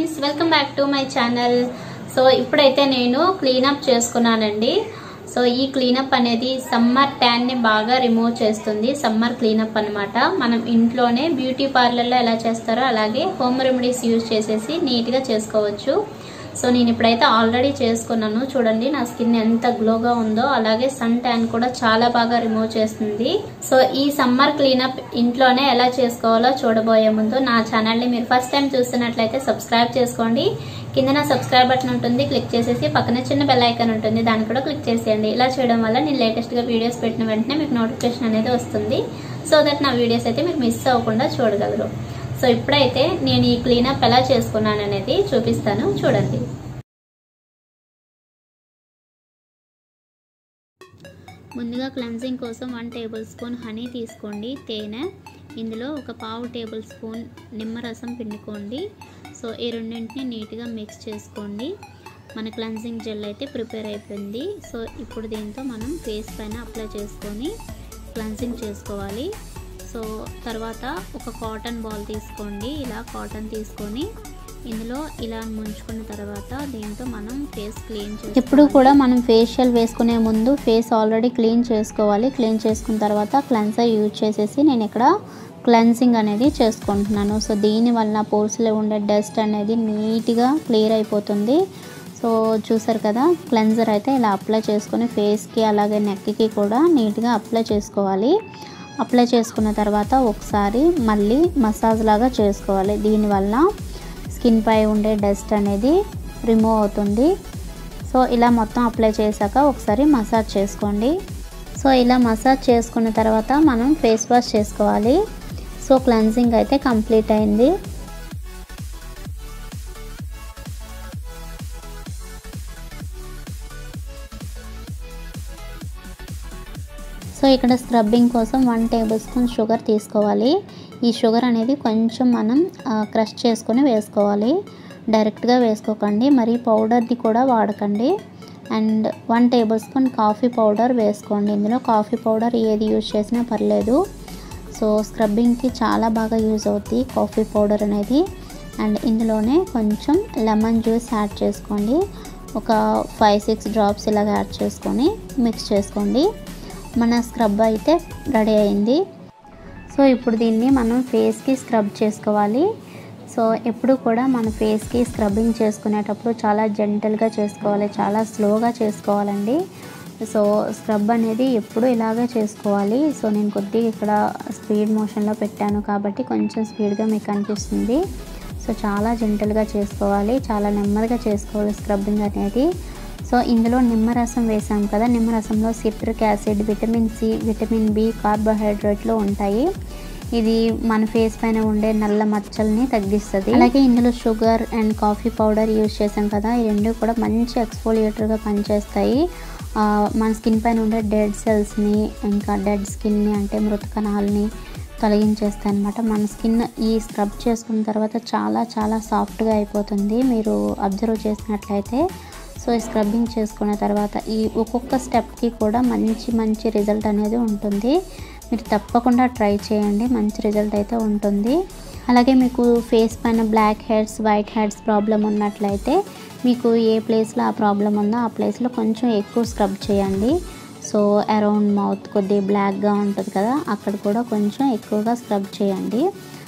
friends welcome back to my channel so ఇప్పుడైతే నేను cleanup చేసుకున్నానండి సో ఈ క్లీనప్ అనేది సమ్మర్ ట్యాన్ ని బాగా రిమూవ్ చేస్తుంది సమ్మర్ క్లీనప్ అన్నమాట మనం ఇంట్లోనే బ్యూటీ పార్లర్లో ఎలా చేస్తారో అలాగే హోమ్ రెమెడీస్ యూజ్ చేసేసి నీట్గా చేసుకోవచ్చు సో నేను ఇప్పుడైతే ఆల్రెడీ చేసుకున్నాను చూడండి నా స్కిన్ ఎంత గ్లోగా ఉందో అలాగే సన్ ట్యాన్ కూడా చాలా బాగా రిమూవ్ చేస్తుంది సో ఈ సమ్మర్ క్లీనప్ ఇంట్లోనే ఎలా చేసుకోవాలో చూడబోయే ముందు నా ఛానల్ని మీరు ఫస్ట్ టైం చూస్తున్నట్లయితే సబ్స్క్రైబ్ చేసుకోండి కింద నా సబ్స్క్రైబ్ బటన్ ఉంటుంది క్లిక్ చేసేసి పక్కన చిన్న బెల్ ఐకాన్ ఉంటుంది దాన్ని కూడా క్లిక్ చేసేయండి ఇలా చేయడం వల్ల నేను లేటెస్ట్గా వీడియోస్ పెట్టిన వెంటనే మీకు నోటిఫికేషన్ అనేది వస్తుంది సో దట్ నా వీడియోస్ అయితే మీరు మిస్ అవ్వకుండా చూడగలరు సో ఇప్పుడైతే నేను ఈ క్లీనప్ ఎలా చేసుకున్నాను అనేది చూపిస్తాను చూడండి ముందుగా క్లెన్జింగ్ కోసం వన్ టేబుల్ స్పూన్ హనీ తీసుకోండి తేనె ఇందులో ఒక పావు టేబుల్ స్పూన్ నిమ్మరసం పిండుకోండి సో ఈ రెండింటిని నీట్గా మిక్స్ చేసుకోండి మన క్లెన్జింగ్ జెల్ అయితే ప్రిపేర్ అయిపోయింది సో ఇప్పుడు దీంతో మనం ఫేస్ పైన అప్లై చేసుకొని క్లెన్జింగ్ చేసుకోవాలి సో తర్వాత ఒక కాటన్ బాల్ తీసుకోండి ఇలా కాటన్ తీసుకొని ఇందులో ఇలా ముంచుకున్న తర్వాత దీంతో మనం ఫేస్ క్లీన్ చేసుకోవాలి ఎప్పుడు కూడా మనం ఫేషియల్ వేసుకునే ముందు ఫేస్ ఆల్రెడీ క్లీన్ చేసుకోవాలి క్లీన్ చేసుకున్న తర్వాత క్లెన్సర్ యూజ్ చేసేసి నేను ఇక్కడ క్లెన్సింగ్ అనేది చేసుకుంటున్నాను సో దీనివల్ల పోర్స్లో ఉండే డస్ట్ అనేది నీట్గా క్లియర్ అయిపోతుంది సో చూసారు కదా క్లెన్జర్ అయితే ఇలా అప్లై చేసుకొని ఫేస్కి అలాగే నెక్కి కూడా నీట్గా అప్లై చేసుకోవాలి అప్లై చేసుకున్న తర్వాత ఒకసారి మళ్ళీ మసాజ్ లాగా చేసుకోవాలి దీనివల్ల స్కిన్ పై ఉండే డస్ట్ అనేది రిమూవ్ అవుతుంది సో ఇలా మొత్తం అప్లై చేశాక ఒకసారి మసాజ్ చేసుకోండి సో ఇలా మసాజ్ చేసుకున్న తర్వాత మనం ఫేస్ వాష్ చేసుకోవాలి సో క్లెన్జింగ్ అయితే కంప్లీట్ అయింది సో ఇక్కడ స్క్రబ్బింగ్ కోసం వన్ టేబుల్ స్పూన్ షుగర్ తీసుకోవాలి ఈ షుగర్ అనేది కొంచెం మనం క్రష్ చేసుకొని వేసుకోవాలి డైరెక్ట్గా వేసుకోకండి మరి పౌడర్ది కూడా వాడకండి and one tablespoon coffee powder వేసుకోండి ఇందులో కాఫీ పౌడర్ ఏది యూజ్ చేసినా పర్లేదు సో స్క్రబ్బింగ్కి చాలా బాగా యూజ్ అవుతుంది కాఫీ పౌడర్ అనేది అండ్ ఇందులోనే కొంచెం లెమన్ జ్యూస్ యాడ్ చేసుకోండి ఒక ఫైవ్ సిక్స్ డ్రాప్స్ ఇలాగ యాడ్ చేసుకొని మిక్స్ చేసుకోండి మన స్క్రబ్ అయితే రెడీ అయింది సో ఇప్పుడు దీన్ని మనం ఫేస్కి స్క్రబ్ చేసుకోవాలి సో ఎప్పుడు కూడా మన ఫేస్కి స్క్రబ్బింగ్ చేసుకునేటప్పుడు చాలా జెంటల్గా చేసుకోవాలి చాలా స్లోగా చేసుకోవాలండి సో స్క్రబ్ అనేది ఎప్పుడు ఇలాగే చేసుకోవాలి సో నేను కొద్దిగా ఇక్కడ స్పీడ్ మోషన్లో పెట్టాను కాబట్టి కొంచెం స్పీడ్గా మీకు అనిపిస్తుంది సో చాలా జెంటల్గా చేసుకోవాలి చాలా నెమ్మదిగా చేసుకోవాలి స్క్రబ్బింగ్ అనేది సో ఇందులో నిమ్మరసం వేసాం కదా నిమ్మరసంలో citric acid vitamin C vitamin B కార్బోహైడ్రేట్లు ఉంటాయి ఇది మన ఫేస్ పైన ఉండే నల్ల మచ్చల్ని తగ్గిస్తుంది అలాగే ఇందులో sugar and coffee powder use చేసాం కదా ఈ రెండు కూడా మంచి ఎక్స్ఫోలియేటర్గా పనిచేస్తాయి మన స్కిన్ పైన ఉండే డెడ్ సెల్స్ని ఇంకా డెడ్ స్కిన్ని అంటే మృత కణాలని తొలగించేస్తాయి అనమాట మన స్కిన్ ఈ స్క్రబ్ చేసుకున్న తర్వాత చాలా చాలా సాఫ్ట్గా అయిపోతుంది మీరు అబ్జర్వ్ చేసినట్లయితే సో ఈ స్క్రబ్బింగ్ చేసుకున్న తర్వాత ఈ ఒక్కొక్క స్టెప్కి కూడా మంచి మంచి రిజల్ట్ అనేది ఉంటుంది మీరు తప్పకుండా ట్రై చేయండి మంచి రిజల్ట్ అయితే ఉంటుంది అలాగే మీకు ఫేస్ పైన blackheads whiteheads problem ఉన్నట్లయితే మీకు ఏ ప్లేస్లో ఆ ప్రాబ్లం ఉందో ఆ ప్లేస్లో కొంచెం ఎక్కువ స్క్రబ్ చేయండి సో అరౌండ్ మౌత్ కొద్దిగా బ్లాక్గా ఉంటుంది కదా అక్కడ కూడా కొంచెం ఎక్కువగా స్క్రబ్ చేయండి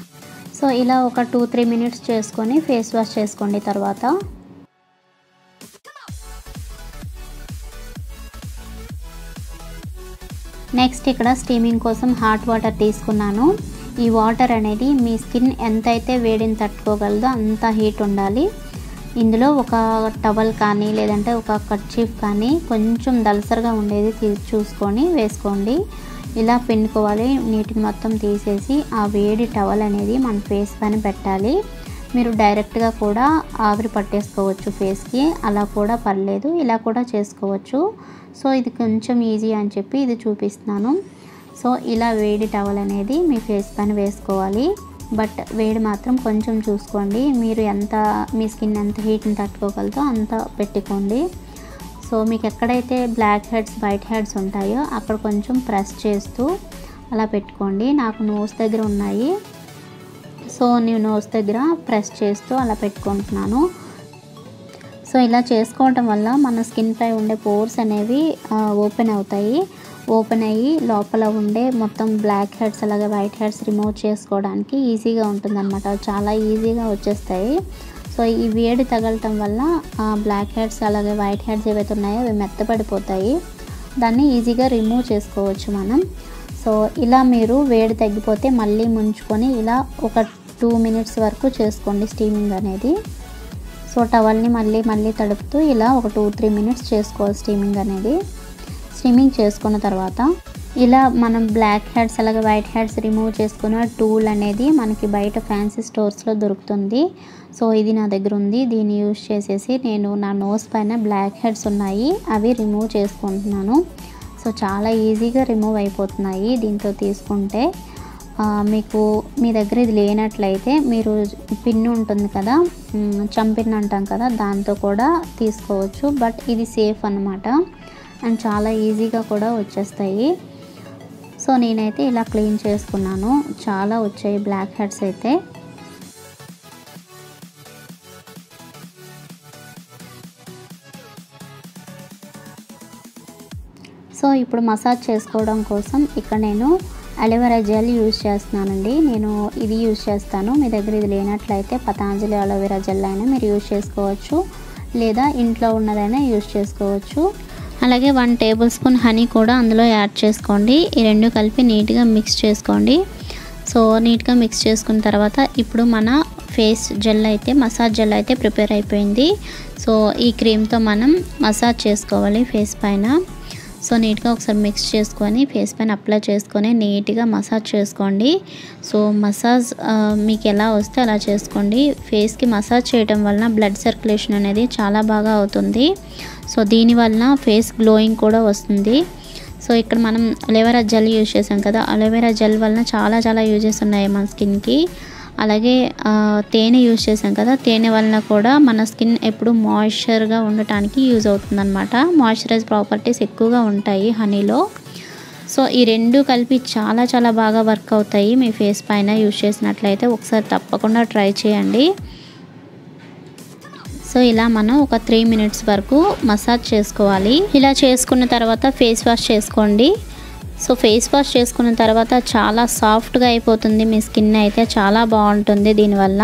సో ఇలా ఒక టూ త్రీ మినిట్స్ చేసుకొని ఫేస్ వాష్ చేసుకోండి తర్వాత నెక్స్ట్ ఇక్కడ స్టీమింగ్ కోసం హాట్ వాటర్ తీసుకున్నాను ఈ వాటర్ అనేది మీ స్కిన్ ఎంతైతే వేడిని తట్టుకోగలదో అంత హీట్ ఉండాలి ఇందులో ఒక టవల్ కానీ లేదంటే ఒక కర్చీఫ్ కానీ కొంచెం దలసరిగా ఉండేది చూసుకొని వేసుకోండి ఇలా పిండుకోవాలి నీటిని మొత్తం తీసేసి ఆ వేడి టవల్ అనేది మన ఫేస్ పైన పెట్టాలి మీరు డైరెక్ట్గా కూడా ఆవిరి పట్టేసుకోవచ్చు ఫేస్కి అలా కూడా పర్లేదు ఇలా కూడా చేసుకోవచ్చు సో ఇది కొంచెం ఈజీ అని చెప్పి ఇది చూపిస్తున్నాను సో ఇలా వేడి టవల్ అనేది మీ ఫేస్ పైన వేసుకోవాలి బట్ వేడి మాత్రం కొంచెం చూసుకోండి మీరు ఎంత మీ స్కిన్ ఎంత హీట్ని తట్టుకోగలదో అంత పెట్టుకోండి సో మీకు ఎక్కడైతే బ్లాక్ హెడ్స్ వైట్ హెడ్స్ ఉంటాయో అక్కడ కొంచెం ప్రెస్ చేస్తూ అలా పెట్టుకోండి నాకు నోస్ దగ్గర ఉన్నాయి సో నేను నోస్ దగ్గర ప్రెస్ చేస్తూ అలా పెట్టుకుంటున్నాను సో ఇలా చేసుకోవటం వల్ల మన స్కిన్ పై ఉండే పోర్స్ అనేవి ఓపెన్ అవుతాయి ఓపెన్ అయ్యి లోపల ఉండే మొత్తం బ్లాక్ హెడ్స్ అలాగే వైట్ హెడ్స్ రిమూవ్ చేసుకోవడానికి ఈజీగా ఉంటుందన్నమాట చాలా ఈజీగా వచ్చేస్తాయి సో ఈ వేడి తగలటం వల్ల బ్లాక్ హెడ్స్ అలాగే వైట్ హెడ్స్ ఏవైతే ఉన్నాయో అవి మెత్తపడిపోతాయి దాన్ని ఈజీగా రిమూవ్ చేసుకోవచ్చు మనం సో ఇలా మీరు వేడి తగ్గిపోతే మళ్ళీ ముంచుకొని ఇలా ఒక టూ మినిట్స్ వరకు చేసుకోండి స్టీమింగ్ అనేది సో టవల్ని మళ్ళీ మళ్ళీ తడుపుతూ ఇలా ఒక టూ త్రీ మినిట్స్ చేసుకోవాలి స్టీమింగ్ అనేది స్టీమింగ్ చేసుకున్న తర్వాత ఇలా మనం బ్లాక్ హెడ్స్ అలాగే వైట్ హెడ్స్ రిమూవ్ చేసుకున్న టూల్ అనేది మనకి బయట ఫ్యాన్సీ స్టోర్స్లో దొరుకుతుంది సో ఇది నా దగ్గర ఉంది దీన్ని యూజ్ చేసేసి నేను నా నోస్ పైన బ్లాక్ హెడ్స్ ఉన్నాయి అవి రిమూవ్ చేసుకుంటున్నాను సో చాలా ఈజీగా రిమూవ్ అయిపోతున్నాయి దీంతో తీసుకుంటే మీకు మీ దగ్గర ఇది లేనట్లయితే మీరు పిన్ ఉంటుంది కదా చంపిన్ అంటాం కదా దాంతో కూడా తీసుకోవచ్చు బట్ ఇది సేఫ్ అనమాట అండ్ చాలా ఈజీగా కూడా వచ్చేస్తాయి సో నేనైతే ఇలా క్లీన్ చేసుకున్నాను చాలా వచ్చాయి బ్లాక్ హెడ్స్ అయితే సో ఇప్పుడు మసాజ్ చేసుకోవడం కోసం ఇక్కడ నేను అలోవెరా జెల్ యూజ్ చేస్తున్నానండి నేను ఇది యూజ్ చేస్తాను మీ దగ్గర ఇది లేనట్లయితే పతాంజలి అలోవెరా జెల్ అయినా మీరు యూజ్ చేసుకోవచ్చు లేదా ఇంట్లో ఉన్నదైనా యూజ్ చేసుకోవచ్చు అలాగే వన్ టేబుల్ స్పూన్ హనీ కూడా అందులో యాడ్ చేసుకోండి ఈ రెండు కలిపి నీట్గా మిక్స్ చేసుకోండి సో నీట్గా మిక్స్ చేసుకున్న తర్వాత ఇప్పుడు మన ఫేస్ జెల్ అయితే మసాజ్ జెల్ అయితే ప్రిపేర్ అయిపోయింది సో ఈ క్రీమ్తో మనం మసాజ్ చేసుకోవాలి ఫేస్ పైన సో నీట్గా ఒకసారి మిక్స్ చేసుకొని ఫేస్ పైన అప్లై చేసుకొని నీట్గా మసాజ్ చేసుకోండి సో మసాజ్ మీకు ఎలా వస్తే అలా చేసుకోండి ఫేస్కి మసాజ్ చేయడం వలన బ్లడ్ సర్క్యులేషన్ అనేది చాలా బాగా అవుతుంది సో దీనివల్ల ఫేస్ గ్లోయింగ్ కూడా వస్తుంది సో ఇక్కడ మనం అలోవెరా జెల్ యూజ్ చేసాం కదా అలోవెరా జెల్ వలన చాలా చాలా యూజెస్ ఉన్నాయి మన స్కిన్కి అలాగే తేనె యూజ్ చేసాం కదా తేనె వలన కూడా మన స్కిన్ ఎప్పుడు మాయిశ్చర్గా ఉండటానికి యూజ్ అవుతుంది అనమాట మాయిశ్చరైజ్ ప్రాపర్టీస్ ఎక్కువగా ఉంటాయి హనీలో సో ఈ రెండు కలిపి చాలా చాలా బాగా వర్క్ అవుతాయి మీ ఫేస్ పైన యూజ్ చేసినట్లయితే ఒకసారి తప్పకుండా ట్రై చేయండి సో ఇలా మనం ఒక త్రీ మినిట్స్ వరకు మసాజ్ చేసుకోవాలి ఇలా చేసుకున్న తర్వాత ఫేస్ వాష్ చేసుకోండి సో ఫేస్ వాష్ చేసుకున్న తర్వాత చాలా సాఫ్ట్గా అయిపోతుంది మీ స్కిన్ అయితే చాలా బాగుంటుంది దీనివల్ల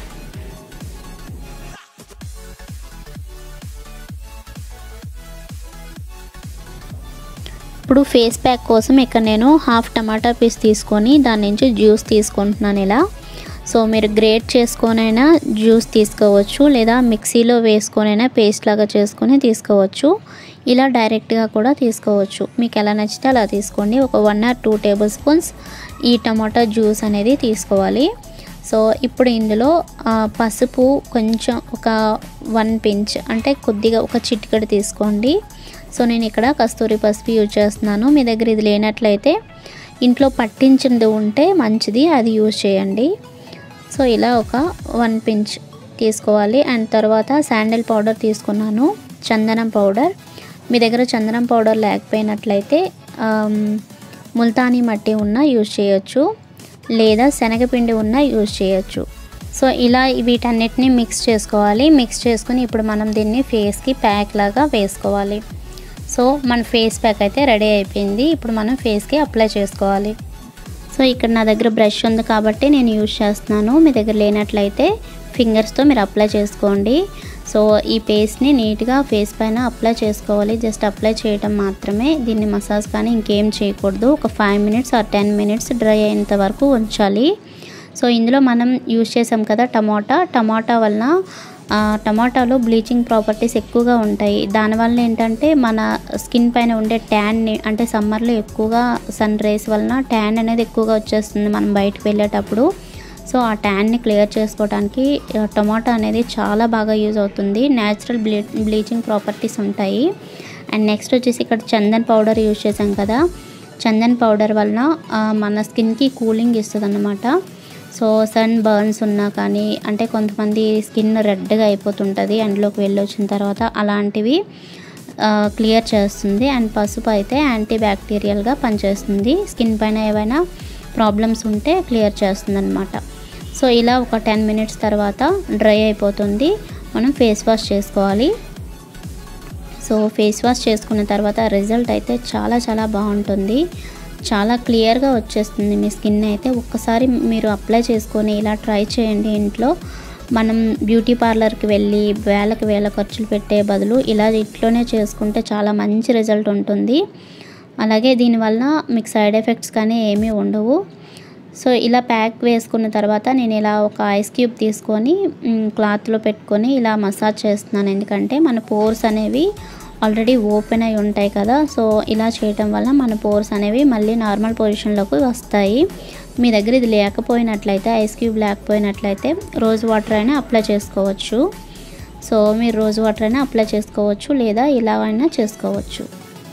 ఇప్పుడు ఫేస్ ప్యాక్ కోసం ఇక్కడ నేను హాఫ్ టమాటా పీస్ తీసుకొని దాని నుంచి జ్యూస్ తీసుకుంటున్నాను ఇలా సో మీరు గ్రేట్ చేసుకొనైనా జ్యూస్ తీసుకోవచ్చు లేదా మిక్సీలో వేసుకొనైనా పేస్ట్ లాగా చేసుకొని తీసుకోవచ్చు ఇలా డైరెక్ట్గా కూడా తీసుకోవచ్చు మీకు ఎలా నచ్చితే అలా తీసుకోండి ఒక one or two tablespoons ఈ టమాటా జ్యూస్ అనేది తీసుకోవాలి సో ఇప్పుడు ఇందులో పసుపు కొంచెం ఒక వన్ పించ్ అంటే కొద్దిగా ఒక చిటికెడు తీసుకోండి సో నేను ఇక్కడ కస్తూరి పసుపు యూజ్ చేస్తున్నాను మీ దగ్గర ఇది లేనట్లయితే ఇంట్లో పట్టించింది ఉంటే మంచిది అది యూజ్ చేయండి సో ఇలా ఒక వన్ పించ్ తీసుకోవాలి అండ్ తర్వాత శాండిల్ పౌడర్ తీసుకున్నాను చందనం పౌడర్ మీ దగ్గర చందనం పౌడర్ లేకపోయినట్లయితే ముల్తానీ మట్టి ఉన్న యూజ్ చేయొచ్చు లేదా శనగపిండి ఉన్న యూజ్ చేయొచ్చు సో ఇలా వీటన్నిటిని మిక్స్ చేసుకోవాలి మిక్స్ చేసుకుని ఇప్పుడు మనం దీన్ని ఫేస్కి ప్యాక్ లాగా వేసుకోవాలి సో మన ఫేస్ ప్యాక్ అయితే రెడీ అయిపోయింది ఇప్పుడు మనం ఫేస్కి అప్లై చేసుకోవాలి సో ఇక్కడ నా దగ్గర బ్రష్ ఉంది కాబట్టి నేను యూజ్ చేస్తున్నాను మీ దగ్గర లేనట్లయితే ఫింగర్స్తో మీరు అప్లై చేసుకోండి సో ఈ పేస్ట్ని నీట్గా ఫేస్ పైన అప్లై చేసుకోవాలి జస్ట్ అప్లై చేయడం మాత్రమే దీన్ని మసాజ్ కానీ ఇంకేం చేయకూడదు ఒక five minutes or ten minutes dry అయ్యేంత వరకు ఉంచాలి సో ఇందులో మనం యూజ్ చేసాం కదా టమాటా టమాటా వలన టమాటాలో బ్లీచింగ్ ప్రాపర్టీస్ ఎక్కువగా ఉంటాయి దానివల్ల ఏంటంటే మన స్కిన్ పైన ఉండే ట్యాన్ని అంటే సమ్మర్లో ఎక్కువగా సన్ రేస్ వలన ట్యాన్ అనేది ఎక్కువగా వచ్చేస్తుంది మనం బయటకు వెళ్ళేటప్పుడు సో ఆ ట్యాన్ని క్లియర్ చేసుకోవడానికి టమాటా అనేది చాలా బాగా యూజ్ అవుతుంది న్యాచురల్ బ్లీ బ్లీచింగ్ ప్రాపర్టీస్ ఉంటాయి అండ్ నెక్స్ట్ వచ్చేసి ఇక్కడ చందన్ పౌడర్ యూజ్ చేసాం కదా చందన్ పౌడర్ వలన మన స్కిన్కి కూలింగ్ ఇస్తుంది అన్నమాట సో సన్ బర్న్స్ ఉన్నా కానీ అంటే కొంతమంది స్కిన్ రెడ్గా అయిపోతుంటుంది ఎండ్లోకి వెళ్ళి వచ్చిన తర్వాత అలాంటివి క్లియర్ చేస్తుంది అండ్ పసుపు అయితే యాంటీ బ్యాక్టీరియల్గా పనిచేస్తుంది స్కిన్ పైన ఏవైనా ప్రాబ్లమ్స్ ఉంటే క్లియర్ చేస్తుంది అనమాట సో ఇలా ఒక టెన్ మినిట్స్ తర్వాత డ్రై అయిపోతుంది మనం ఫేస్ వాష్ చేసుకోవాలి సో ఫేస్ వాష్ చేసుకున్న తర్వాత రిజల్ట్ అయితే చాలా చాలా బాగుంటుంది చాలా క్లియర్గా వచ్చేస్తుంది మీ స్కిన్ అయితే ఒక్కసారి మీరు అప్లై చేసుకొని ఇలా ట్రై చేయండి ఇంట్లో మనం బ్యూటీ పార్లర్కి వెళ్ళి వేలకు వేల ఖర్చులు పెట్టే బదులు ఇలా ఇంట్లోనే చేసుకుంటే చాలా మంచి రిజల్ట్ ఉంటుంది అలాగే దీనివల్ల మీకు సైడ్ ఎఫెక్ట్స్ కానీ ఏమీ ఉండవు సో ఇలా ప్యాక్ వేసుకున్న తర్వాత నేను ఇలా ఒక ఐస్ క్యూబ్ తీసుకొని మ్, క్లాత్లో పెట్టుకొని ఇలా మసాజ్ చేస్తున్నాను ఎందుకంటే మన పోర్స్ అనేవి ఆల్రెడీ ఓపెన్ అయి ఉంటాయి కదా సో ఇలా చేయటం వల్ల మన పోర్స్ అనేవి మళ్ళీ నార్మల్ పొజిషన్లోకి వస్తాయి మీ దగ్గర ఇది లేకపోయినట్లయితే ఐస్ క్యూబ్ లేకపోయినట్లయితే రోజ్ వాటర్ అయినా అప్లై చేసుకోవచ్చు సో మీరు రోజ్ వాటర్ అయినా అప్లై చేసుకోవచ్చు లేదా ఇలా అయినా చేసుకోవచ్చు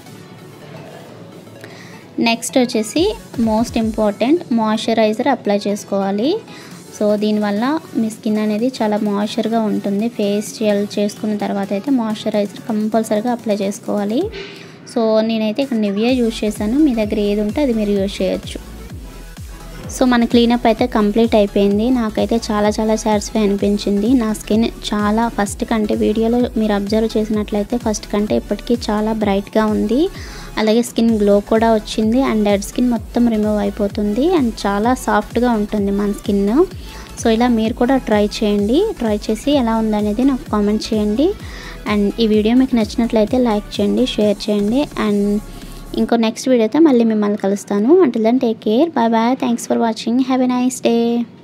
నెక్స్ట్ వచ్చేసి మోస్ట్ ఇంపార్టెంట్ మాయిశ్చరైజర్ అప్లై చేసుకోవాలి సో దీనివల్ల మీ స్కిన్ అనేది చాలా మాయిశ్చర్గా ఉంటుంది ఫేషియల్ చేసుకున్న తర్వాత అయితే మాయిశ్చరైజర్ కంపల్సరీగా అప్లై చేసుకోవాలి సో నేనైతే ఇక్కడ నివియా యూజ్ చేశాను మీ దగ్గర ఏది ఉంటే అది మీరు యూజ్ చేయొచ్చు సో మన క్లీనప్ అయితే కంప్లీట్ అయిపోయింది నాకైతే చాలా చాలా సాటిస్ఫై అనిపించింది నా స్కిన్ చాలా ఫస్ట్ కంటే వీడియోలో మీరు అబ్జర్వ్ చేసినట్లయితే ఫస్ట్ కంటే ఇప్పటికీ చాలా బ్రైట్గా ఉంది అలాగే స్కిన్ గ్లో కూడా వచ్చింది అండ్ డెడ్ స్కిన్ మొత్తం రిమూవ్ అయిపోతుంది అండ్ చాలా సాఫ్ట్గా ఉంటుంది మన స్కిన్ సో ఇలా మీరు కూడా ట్రై చేయండి ట్రై చేసి ఎలా ఉందనేది నాకు కామెంట్ చేయండి అండ్ ఈ వీడియో మీకు నచ్చినట్లయితే లైక్ చేయండి షేర్ చేయండి అండ్ ఇంకో నెక్స్ట్ వీడియోతో మళ్ళీ మిమ్మల్ని కలుస్తాను until then take care bye bye thanks for watching have a nice day